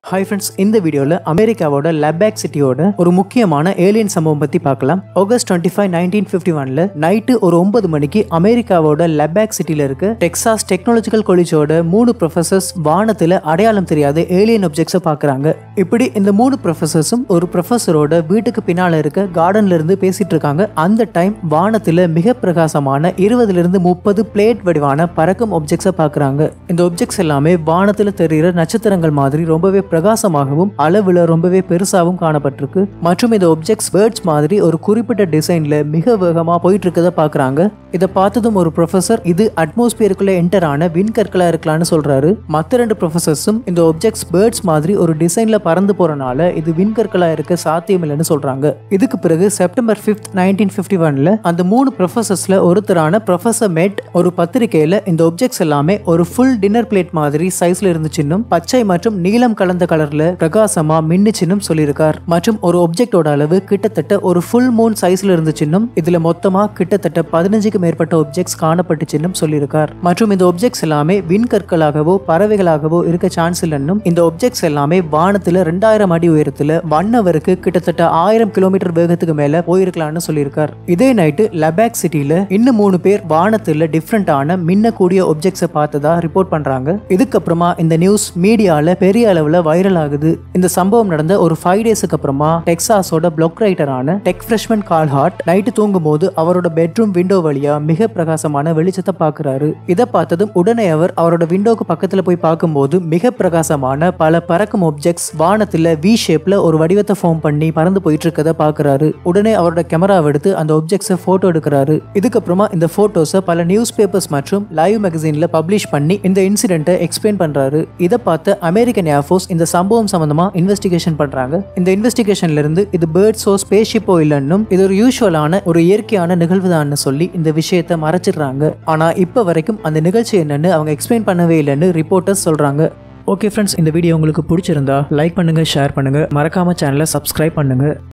hi friends இந்த வீடியோவில் அமெரிக்காவோட லெபேக் சிட்டியோட ஒரு முக்கியமான ஏலியன் சம்பவம் பற்றி பார்க்கலாம் August twenty five nineteen fifty ஒன்ல நைட்டு ஒரு ஒன்பது மணிக்கு அமெரிக்காவோட லெபேக் சிட்டியில் இருக்க டெக்சாஸ் டெக்னாலஜிக்கல் காலேஜோட மூணு ப்ரொஃபசர்ஸ் வானத்தில் அடையாளம் தெரியாத ஏலியன் ஒப்ஜெக்ட்ஸை பார்க்குறாங்க இப்படி இந்த மூணு ப்ரொஃபசர்ஸும் ஒரு ப்ரொஃபஸரோட வீட்டுக்கு பின்னால் இருக்க கார்டன்ல இருந்து பேசிட்டு இருக்காங்க அந்த டைம் வானத்தில் மிக பிரகாசமான இருபதுல இருந்து முப்பது பிளேட் வடிவான பறக்கும் ஒப்ஜெக்ட்ஸை பார்க்குறாங்க இந்த ஒப்ஜெக்ட்ஸ் எல்லாமே வானத்தில் தெரிகிற நட்சத்திரங்கள் மாதிரி ரொம்பவே பிரகாசமாகவும் அளவில் ரொம்பவே பெருசாகவும் காணப்பட்டிருக்கு மற்றும் இந்த ஒப்ஜெக்ட்ஸ் பேர்ட்ஸ் மாதிரி ஒரு குறிப்பிட்ட டிசைன்ல மிக வேகமாக போயிட்டு இருக்கதை பார்க்குறாங்க இதை பார்த்ததும் ஒரு ப்ரொஃபசர் இது அட்மாஸ்பியருக்குள்ள என்டர் ஆன விண்கற்களா இருக்கலாம்னு சொல்றாரு மற்ற ரெண்டு ப்ரொஃபசர்ஸும் இந்த ஒப்ஜெக்ட்ஸ் பேர்ட்ஸ் மாதிரி ஒரு டிசைன்ல பறந்து போறனால இது விண்கற்களா இருக்க சாத்தியம் இல்லைன்னு சொல்றாங்க இதுக்கு பிறகு செப்டம்பர் ஃபிஃப்த் நைன்டீன் ஃபிஃப்டி ஒன்ல அந்த மூணு ப்ரொஃபசர்ஸ்ல ஒருத்தரான ப்ரொஃபசர் மேட் ஒரு பத்திரிகையில இந்த ஒப்ஜெக்ட்ஸ் எல்லாமே ஒரு ஃபுல் டின்னர் பிளேட் மாதிரி சைஸ்ல இருந்துச்சுன்னும் பச்சை மற்றும் நீலம் கலந்த கலர்ல பிரகாசமா மின்னுச்சுன்னும் சொல்லியிருக்கார் மற்றும் ஒரு ஒப்ஜெக்டோட அளவு கிட்டத்தட்ட ஒரு ஃபுல் மூன் சைஸ்ல இருந்துச்சுன்னும் இதுல மொத்தமா கிட்டத்தட்ட பதினஞ்சுக்கு மேற்பட்ட ஒப்ஜெக்ட்ஸ் காணப்பட்டுச்சுன்னும் சொல்லியிருக்கார் மற்றும் இந்த ஒப்ஜெக்ட்ஸ் எல்லாமே விண்கற்களாகவோ பறவைகளாகவோ இருக்க சான்ஸ் இல்லைன்னும் இந்த ஒப்ஜெக்ட்ஸ் எல்லாமே வானத்துல ரெண்டாயிரம் அடி உயரத்துல ஒன் ஹவருக்கு கிட்டத்தட்ட ஆயிரம் கிலோமீட்டர் வேகத்துக்கு மேல போயிருக்கலாம்னு சொல்லியிருக்கார் இதே நைட்டு லபேக் சிட்டில இன்னும் மூணு பேர் வானத்துல டிஃப்ரெண்டான மின்னக்கூடிய ஒப்ஜெக்ட்ஸை பார்த்ததா ரிப்போர்ட் பண்றாங்க இதுக்கப்புறமா இந்த நியூஸ் மீடியால பெரிய அளவுல வைரல் ஆகுது இந்த சம்பவம் நடந்த ஒரு ஃபைவ் டேஸ்க்கு அப்புறமா டெக்சாஸோட பிளாக் ரைட்டரான tech freshman Carl Hart night தூங்கும் போது அவரோட பெட்ரூம் விண்டோ வழியா மிக பிரகாசமான வெளிச்சத்தை பார்க்கறாரு இதை பார்த்ததும் உடனே அவர் அவரோட விண்டோக்கு பக்கத்துல போய் பார்க்கும்போது மிக பிரகாசமான பல பறக்கும் ஒப்ஜெக்ட்ஸ் வானத்துல வி ஷேப்ல ஒரு வடிவத்தை ஃபார்ம் பண்ணி பறந்து போயிட்டு இருக்கதை பார்க்கறாரு உடனே அவரோட கேமராவை எடுத்து அந்த ஒப்ஜெக்ட்ஸை போட்டோ எடுக்கிறாரு இதுக்கப்புறமா இந்த போட்டோஸை பல நியூஸ் பேப்பர்ஸ் மற்றும் லைவ் மேகசின்ல பப்ளிஷ் பண்ணி இந்த இன்சிடென்ட்டை எக்ஸ்பிளைன் பண்றாரு இதை பார்த்து அமெரிக்கன் ஏர்ஃபோர்ஸ் இந்த சம்பவம் சம்பந்தமா இன்வெஸ்டிகேஷன் பண்றாங்க இந்த இன்வெஸ்டிகேஷன்ல இருந்து இது பேர்ட்ஸோ ஸ்பேஸ் ஷிப்போ இல்லைன்னும் இது ஒரு யூஸ்வலான ஒரு இயற்கையான நிகழ்வுதான்னு சொல்லி இந்த விஷயத்தை மறைச்சிடுறாங்க ஆனா இப்போ வரைக்கும் அந்த நிகழ்ச்சி என்னன்னு அவங்க எக்ஸ்பிளைன் பண்ணவே இல்லைன்னு ரிப்போர்ட்டர்ஸ் சொல்றாங்க ஓகே ஃப்ரெண்ட்ஸ் இந்த வீடியோ உங்களுக்கு பிடிச்சிருந்தா லைக் பண்ணுங்க ஷேர் பண்ணுங்க மறக்காம சேனலை சப்ஸ்கிரைப் பண்ணுங்க